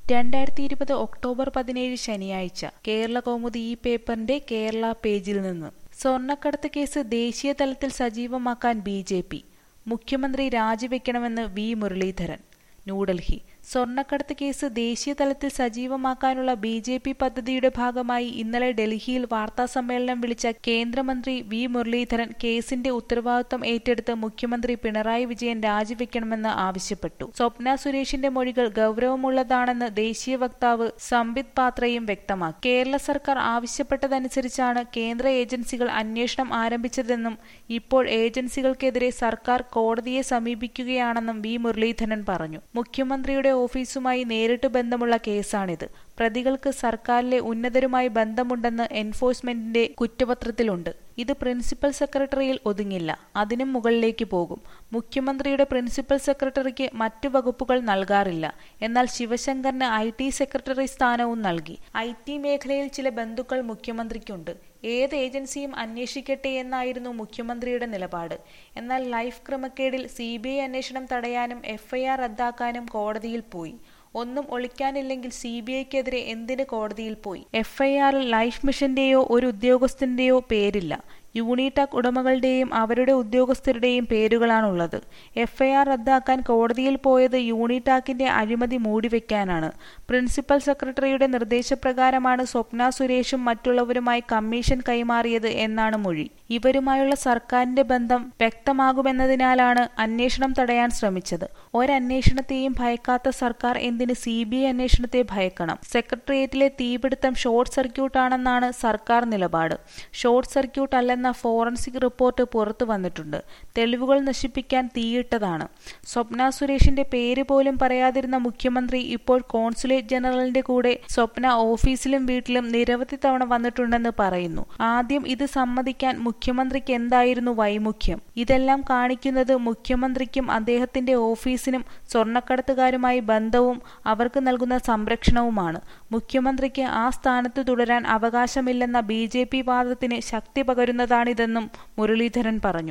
രണ്ടായിരത്തി ഇരുപത് ഒക്ടോബർ പതിനേഴ് ശനിയാഴ്ച കേരള കൗമുദി ഈ പേപ്പറിന്റെ കേരള പേജിൽ നിന്ന് സ്വർണ്ണക്കടത്ത് കേസ് ദേശീയ തലത്തിൽ സജീവമാക്കാൻ ബി ജെ പി മുഖ്യമന്ത്രി രാജിവെക്കണമെന്ന് വി മുരളീധരൻ ന്യൂഡൽഹി സ്വർണ്ണക്കടത്ത് കേസ് ദേശീയ തലത്തിൽ സജീവമാക്കാനുള്ള ബി ജെ പി പദ്ധതിയുടെ ഭാഗമായി ഇന്നലെ ഡൽഹിയിൽ വാർത്താസമ്മേളനം വിളിച്ച കേന്ദ്രമന്ത്രി വി മുരളീധരൻ കേസിന്റെ ഉത്തരവാദിത്വം ഏറ്റെടുത്ത് മുഖ്യമന്ത്രി പിണറായി വിജയൻ രാജിവെക്കണമെന്ന് ആവശ്യപ്പെട്ടു സ്വപ്ന സുരേഷിന്റെ മൊഴികൾ ഗൗരവമുള്ളതാണെന്ന് ദേശീയ വക്താവ് സംബിത് പാത്രയും വ്യക്തമാക്കി കേരള സർക്കാർ ആവശ്യപ്പെട്ടതനുസരിച്ചാണ് കേന്ദ്ര ഏജൻസികൾ അന്വേഷണം ആരംഭിച്ചതെന്നും ഇപ്പോൾ ഏജൻസികൾക്കെതിരെ സർക്കാർ കോടതിയെ സമീപിക്കുകയാണെന്നും വി മുരളീധരൻ പറഞ്ഞു മുഖ്യമന്ത്രിയുടെ ഓഫീസുമായി നേരിട്ട് ബന്ധമുള്ള കേസാണിത് പ്രതികൾക്ക് സർക്കാരിലെ ഉന്നതരുമായി ബന്ധമുണ്ടെന്ന് എൻഫോഴ്സ്മെന്റിന്റെ കുറ്റപത്രത്തിലുണ്ട് ഇത് പ്രിൻസിപ്പൽ സെക്രട്ടറിയിൽ ഒതുങ്ങില്ല അതിനും മുകളിലേക്ക് പോകും മുഖ്യമന്ത്രിയുടെ പ്രിൻസിപ്പൽ സെക്രട്ടറിക്ക് മറ്റു വകുപ്പുകൾ നൽകാറില്ല എന്നാൽ ശിവശങ്കറിന് ഐ ടി സെക്രട്ടറി സ്ഥാനവും നൽകി ഐ ടി മേഖലയിൽ ചില ബന്ധുക്കൾ മുഖ്യമന്ത്രിക്കുണ്ട് ഏത് ഏജൻസിയും അന്വേഷിക്കട്ടെ എന്നായിരുന്നു മുഖ്യമന്ത്രിയുടെ നിലപാട് എന്നാൽ ലൈഫ് ക്രമക്കേടിൽ സി ബി ഐ അന്വേഷണം തടയാനും എഫ്ഐആർ റദ്ദാക്കാനും കോടതിയിൽ പോയി ഒന്നും ഒളിക്കാനില്ലെങ്കിൽ സി ബി ഐക്കെതിരെ എന്തിന് കോടതിയിൽ പോയി എഫ്ഐആറിൽ ലൈഫ് മിഷന്റെയോ ഒരു ഉദ്യോഗസ്ഥന്റെയോ പേരില്ല യൂണിടാക് ഉടമകളുടെയും അവരുടെ ഉദ്യോഗസ്ഥരുടെയും പേരുകളാണുള്ളത് എഫ്ഐആർ റദ്ദാക്കാൻ കോടതിയിൽ പോയത് യൂണിടാക്കിന്റെ അഴിമതി മൂടിവെക്കാനാണ് പ്രിൻസിപ്പൽ സെക്രട്ടറിയുടെ നിർദ്ദേശപ്രകാരമാണ് സ്വപ്ന സുരേഷും മറ്റുള്ളവരുമായി കമ്മീഷൻ കൈമാറിയത് എന്നാണ് മൊഴി ഇവരുമായുള്ള സർക്കാരിന്റെ ബന്ധം വ്യക്തമാകുമെന്നതിനാലാണ് അന്വേഷണം തടയാൻ ശ്രമിച്ചത് ഒരന്വേഷണത്തെയും ഭയക്കാത്ത സർക്കാർ എന്തിന് സി ബി ഐ അന്വേഷണത്തെ ഭയക്കണം സെക്രട്ടേറിയറ്റിലെ തീപിടുത്തം ഷോർട്ട് സർക്യൂട്ടാണെന്നാണ് സർക്കാർ നിലപാട് ഷോർട്ട് സർക്യൂട്ട് അല്ലെന്ന ഫോറൻസിക് റിപ്പോർട്ട് പുറത്തു വന്നിട്ടുണ്ട് തെളിവുകൾ നശിപ്പിക്കാൻ തീയിട്ടതാണ് സ്വപ്ന സുരേഷിന്റെ പേര് പോലും പറയാതിരുന്ന മുഖ്യമന്ത്രി ഇപ്പോൾ കോൺസുലേറ്റ് ജനറലിന്റെ കൂടെ സ്വപ്ന ഓഫീസിലും വീട്ടിലും നിരവധി തവണ വന്നിട്ടുണ്ടെന്ന് പറയുന്നു ആദ്യം ഇത് സമ്മതിക്കാൻ മുഖ്യമന്ത്രിക്ക് എന്തായിരുന്നു വൈമുഖ്യം ഇതെല്ലാം കാണിക്കുന്നത് മുഖ്യമന്ത്രിക്കും അദ്ദേഹത്തിന്റെ ഓഫീസിനും സ്വർണ്ണക്കടത്തുകാരുമായി ബന്ധവും അവർക്ക് നൽകുന്ന സംരക്ഷണവുമാണ് മുഖ്യമന്ത്രിക്ക് ആ സ്ഥാനത്ത് തുടരാൻ അവകാശമില്ലെന്ന ബി ജെ പി വാദത്തിന് ശക്തി പകരുന്നതാണിതെന്നും മുരളീധരൻ പറഞ്ഞു